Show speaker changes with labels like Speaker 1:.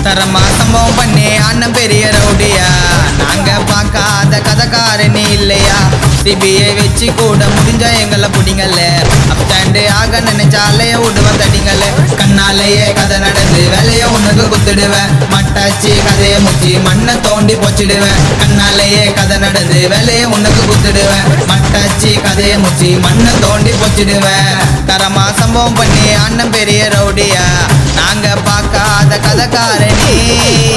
Speaker 1: தரமா சம்பவம் பண்ணி அண்ணன் பெரிய ரவுடியா நாங்க பார்க்காத கதைக்காரனி இல்லையா சிபிஐ வச்சு கூட முடிஞ்ச எங்களை பிடிங்கல்ல அப் ஸ்டாண்டு ஆக நினைச்சாலே விடுவேன் தடிங்கல்ல கண்ணாலேயே கதை நடந்து வேலைய உனக்கு குத்துடுவேன் மட்டாச்சி கதையை முச்சி மண்ணை தோண்டி போச்சிடுவேன் கண்ணாலேயே கதை நடந்து வேலைய உனக்கு குத்துடுவேன் மட்டாச்சி கதையை முச்சி மண்ணை தோண்டி போச்சிடுவேன் தரமா சம்பவம் பண்ணி அண்ணன் பெரிய ரவுடியா நாங்க பார்க்காத கதைக்காரணி